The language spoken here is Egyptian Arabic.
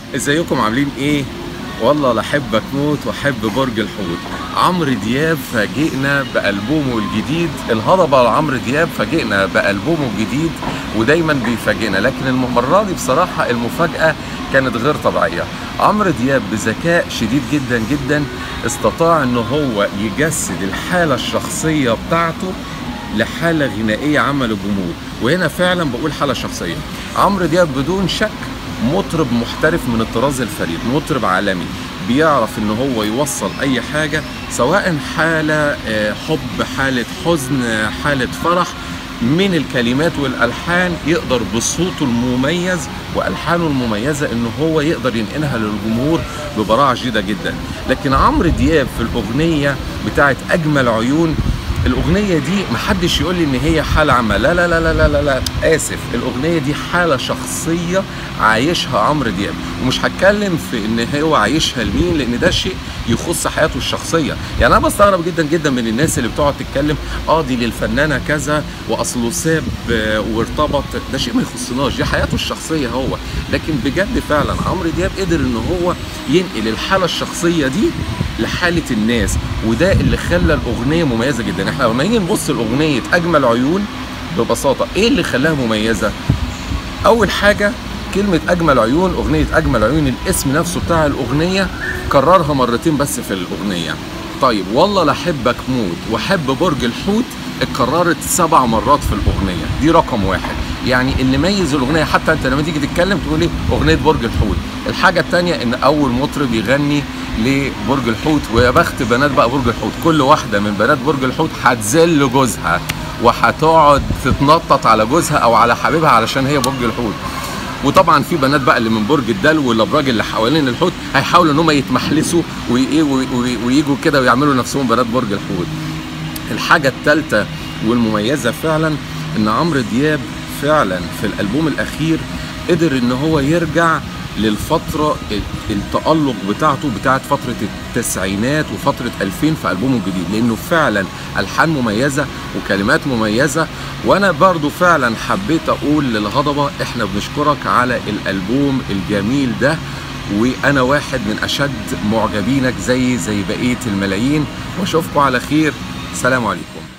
ازيكم عاملين ايه والله لا احبك موت واحب برج الحوت عمرو دياب فاجئنا بالبومه الجديد الهضبه لعمرو دياب فاجئنا بالبومه الجديد ودايما بيفاجئنا لكن المره دي بصراحه المفاجاه كانت غير طبيعيه عمرو دياب بذكاء شديد جدا جدا استطاع ان هو يجسد الحاله الشخصيه بتاعته لحاله غنائيه عمل الجمهور وهنا فعلا بقول حاله شخصيه عمرو دياب بدون شك مطرب محترف من الطراز الفريد مطرب عالمي بيعرف ان هو يوصل اي حاجة سواء حالة آه، حب حالة حزن آه، حالة فرح من الكلمات والالحان يقدر بصوته المميز والحانه المميزه ان هو يقدر ينقلها للجمهور ببراعه شديده جدا لكن عمرو دياب في الاغنيه بتاعت اجمل عيون الاغنيه دي محدش يقول لي ان هي حاله عامه لا لا لا لا لا لا, لا. اسف الاغنيه دي حاله شخصيه عايشها عمرو دياب ومش هتكلم في ان هو عايشها لمين لان ده شيء يخص حياته الشخصيه يعني انا بستغرب جدا جدا من الناس اللي بتقعد تتكلم اه دي للفنانه كذا واصله ساب آه، وارتبط ده شيء ما يخصناش دي حياته الشخصيه هو لكن بجد فعلا عمرو دياب قدر ان هو ينقل الحاله الشخصيه دي لحاله الناس وده اللي خلى الاغنيه مميزه جدا احنا لما نيجي نبص لاغنيه اجمل عيون ببساطه ايه اللي خلاها مميزه اول حاجه كلمة أجمل عيون أغنية أجمل عيون الاسم نفسه بتاع الأغنية كررها مرتين بس في الأغنية طيب والله لا أحبك موت وأحب برج الحوت اتكررت سبع مرات في الأغنية دي رقم واحد يعني اللي ميز الأغنية حتى أنت لما تيجي تتكلم تقول إيه أغنية برج الحوت الحاجة التانية إن أول مطرب يغني لبرج الحوت ويا بخت بنات بقى برج الحوت كل واحدة من بنات برج الحوت هتذل جوزها وهتقعد تتنطط على جوزها او على حبيبها علشان هي برج الحوت وطبعا في بنات بقى اللي من برج الدلو والابراج اللي حوالين الحوت هيحاولوا ان هم يتمحلسوا وي- وي- وي- ويجوا كده ويعملوا نفسهم بنات برج الحوت الحاجه الثالثه والمميزه فعلا ان عمرو دياب فعلا في الالبوم الاخير قدر ان هو يرجع للفترة التألق بتاعته بتاعت فترة التسعينات وفترة 2000 في ألبومه الجديد لأنه فعلا ألحان مميزة وكلمات مميزة وأنا برضو فعلا حبيت أقول للهضبة إحنا بنشكرك على الألبوم الجميل ده وأنا واحد من أشد معجبينك زي زي بقية الملايين وأشوفكم على خير سلام عليكم